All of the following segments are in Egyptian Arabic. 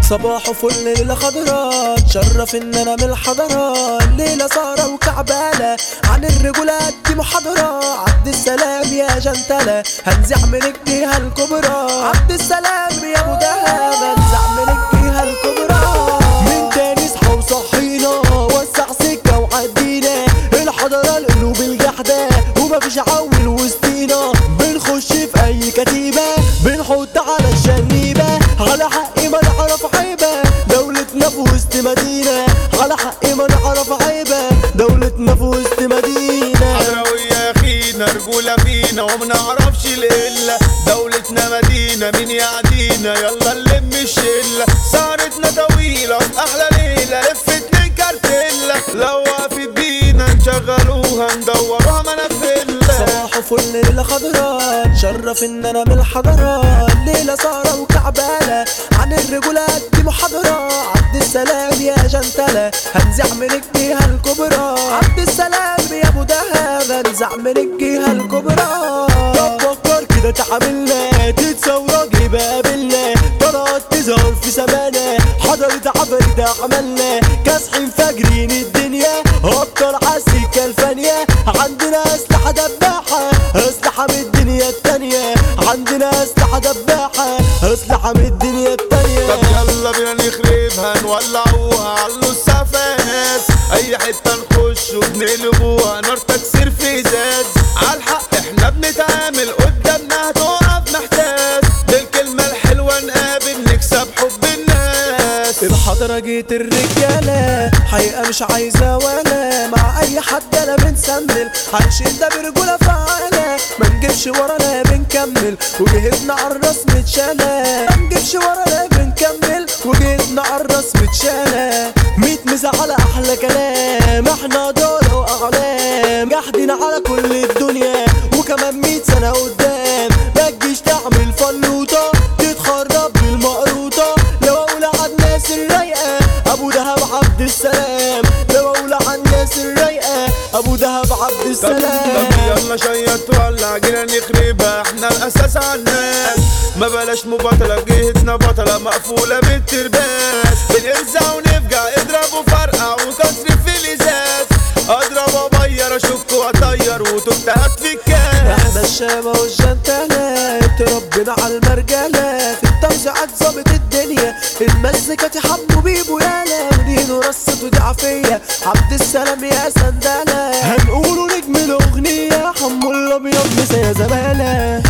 صباح فل ليلة خضراء تشرف ان انا من الحضارات ليلة سهرة وكعبالة عن الرجولات دي محاضرة عبد السلام يا جنتلة هنزع من الجهة الكبرى عبد السلام يا ابو دهب هنزع من الجهة الكبرى من تاني اصحى وصحينا وسع سكة وعدينا الحضارة القلوب الجحدة ومفيش عول وسطينا بنخش في اي كتيبة بنحط على الشنيبة على حق ما نعرف عيبة دولتنا في وسط مدينة على حق ما نعرف عيبة دولتنا في وسط مدينة حضراوية يا اخينا رجولة فينا ومنعرفش القلة دولتنا مدينة مين يعدينا يلا نلم الشلة سهرتنا طويلة في احلى ليلة لف اتنين كارتيلا لو وقفت بينا نشغلوها ندوروها منافلة صباح فل ليلة خضراء تشرف ان انا من الحضارات ليلة سهرة وكعبالة عن الرجولات دي محاضرة عبد السلام يا جنتلة هنزع من الجهة الكبرى عبد السلام يا ابو دهب هنزع من الجهة الكبرى طب فكر كده تعاملنا تتصور يبقى قابلنا طلعت تظهر في سمانة حضرت عبرت عملنا كاسحين فاجرين الدنيا ابطال عالسكة الفانية عندنا اسلحة دباحة اسلحة من الدنيا التانية عندنا اسلحة دباحة اسلحة من الدنيا التانية طب يلا بينا نخربها نولعوها علو السفاس اي حتة نخش وبنقلبوها نار تكسير في ازاز عالحق احنا بنتعامل قدامنا هتقف محتاس بالكلمة الحلوة نقابل نكسب حب الناس الحضرة جيت الرجالة حقيقة مش عايزة ولا مع أي حد أنا بنسمل عايشين ده برجولة فعالة ما نجيبش ورانا بنكمل وجهتنا عالراس متشالة ما نجيبش ورانا بنكمل وجهتنا عالراس متشالة ميت مسا على أحلى كلام احنا دولة وأعلام جاحدين على كل الدنيا وكمان ميت سنة قدام ما تجيش تعمل فلوطة تتخرب بالمقروطة لو أقول على الناس الرايقة أبو دهب عبد السلام لو أقول على الناس الرايقة أبو دهب عبد طب السلام طب يلا شيط ولع جينا نخربها احنا الاساس على الناس ما بلاش مباطلة جهتنا بطلة مقفولة بالترباس بنرزع ونفجع اضرب وفرقع وكسر في الازاز اضرب وابير اشك واطير وتبتهات في الكاس احنا الشامة والجنتلة اتربينا على المرجلة في التوزيعات ظابط الدنيا المزيكا حمو بيبو يالا ودينه رصت ودي عافية عبد السلام يا سندلة هنقولوا نجم الأغنية حمو الأبيض مسا يا زمالة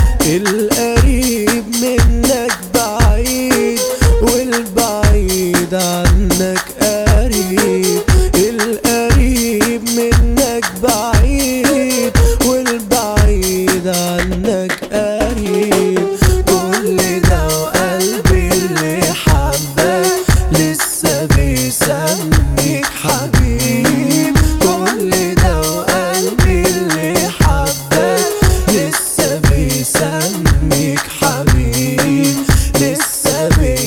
القريب منك بعيد والبعيد عنك قريب القريب منك بعيد والبعيد عنك قريب كل ده وقلبي اللي حبك لسه بيسميك حبيب كل ده وقلبي اللي حبك لسه بيسميك حبيب لسه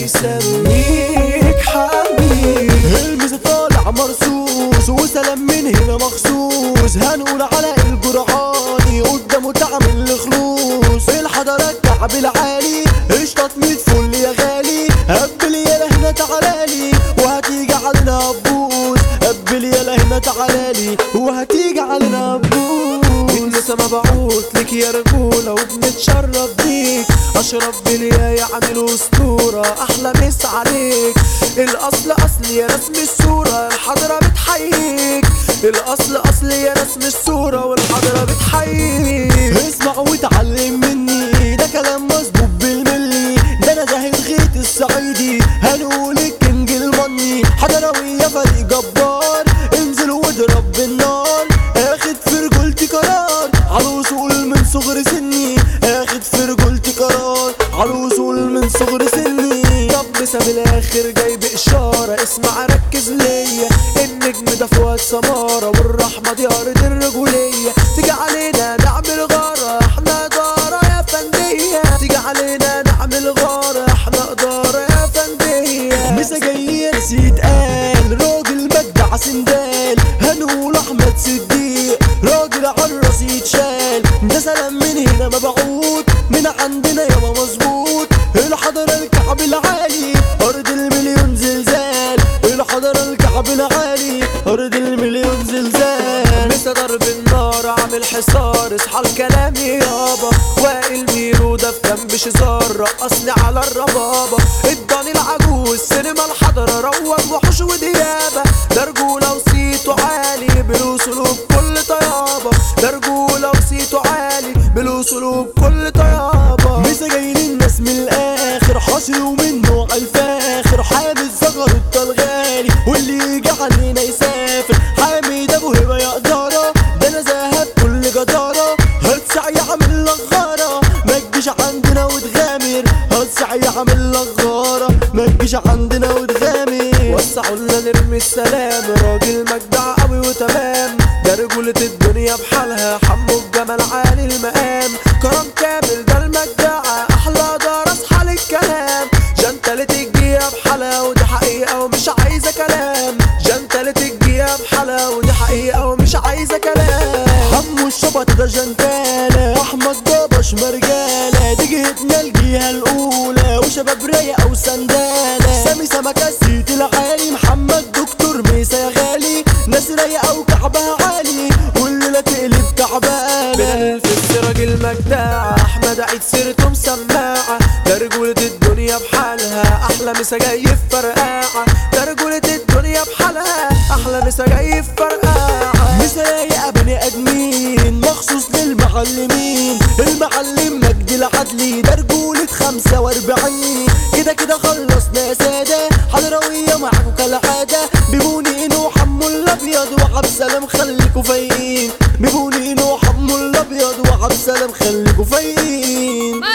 بيسميك حبيب المسا طالع مرصوص وسلام من هنا مخصوص هنقول على الجرعاني قدامه تعمل الخلوص الحضرة الكعب العالي اشطط ميت فل يا غالي قبل يا لهنا تعالالي وهتيجي علينا بوز قبل يا لهنا تعالالي وهتيجي علينا بوز لسه مبعوث لك يا رجولة وبنتشرف بيك اشرف بليا يعمل اسطورة احلى مس عليك الاصل اصل يا رسم الصورة الحضرة بتحييك الاصل اصل يا رسم الصورة والحضرة بتحييك اسمع واتعلم مني ده كلام مظبوط بالملي ده انا زاهد غيت الصعيدي هنقول الكنج المني حضروية فريق جبار انزل واضرب بالنار اخد في رجولتي قرار على وصول من صغر سني اخد في رجولتي قرار على وصول من صغر سني طب مسا بالاخر جايب اشاره اسمع ركز ليا النجم ده فؤاد سماره والرحمه دي ارض الرجوليه تيجي علينا نعمل غاره احنا داره يا فنديه تيجي علينا نعمل غاره احنا اداره يا فنديه مسا جاي نسيت قال راجل مجدع سندال هنقول احمد صديق راجل عالراس يتشال ده سلام من هنا مبعوث من عندنا يابا مظبوط الحضرة الكعب العالي ارض المليون ارض المليون زلزال مسا ضرب النار عامل حصار اصحى الكلام يابا وائل ميرو ده في جنب شزار رقصني على الربابة اداني العجوز سينما الحضرة روج وحوش وديابة ده رجولة وصيته عالي بالوصول بكل طيابة ده رجولة وصيته عالي بالوصول بكل طيابة مسا جايين الناس من الاخر حاصل ومن نوع الفاخر حامد زغر الغالي واللي يجي علينا يسافر حامد ابو هبه يا قداره ده انا ذهب كل جداره هتسع يعمل لغاره ما تجيش عندنا وتغامر هتسع يعمل لغاره ما تجيش عندنا وتغامر وسعوا لنا نرمي السلام راجل مجدع قوي وتمام ده رجولة الدنيا بحالها حمو الجمال عالي المقام كرم كامل ده المجدعة أحلى دار أصحى للكلام جنتلة الجية بحالها ودي حقيقة ومش عايزة كلام جنتلة الجية بحالها ودي حقيقة ومش عايزة كلام حمو الشبط ده جنتالة احمد ضبش مرجالة دي جهتنا الجهة الاولى وشباب رايقة وسندالة سامي سمكة السيت العالي محمد دكتور ميسا يا غالي ناس رايقة وكعبها عالي والليلة تقلب كعبها بلال في السراج المجدع احمد عيد سيرته مسماعة ده رجولة الدنيا بحالها احلى مسا جاي في فرقاعة ده رجولة الدنيا بحالها احلى مسا جاي في فرقاعة مش رايقة بني ادمين مخصوص للمعلمين المعلم مجدي العدلي ده رجولة خمسة واربعين كده كده خلصنا يا سادة حضروية معاكوا كالعادة بيبوني وحمو الابيض وعب سلام خليكوا فايقين بيبوني وحمو الابيض وعب سلام خليكوا فايقين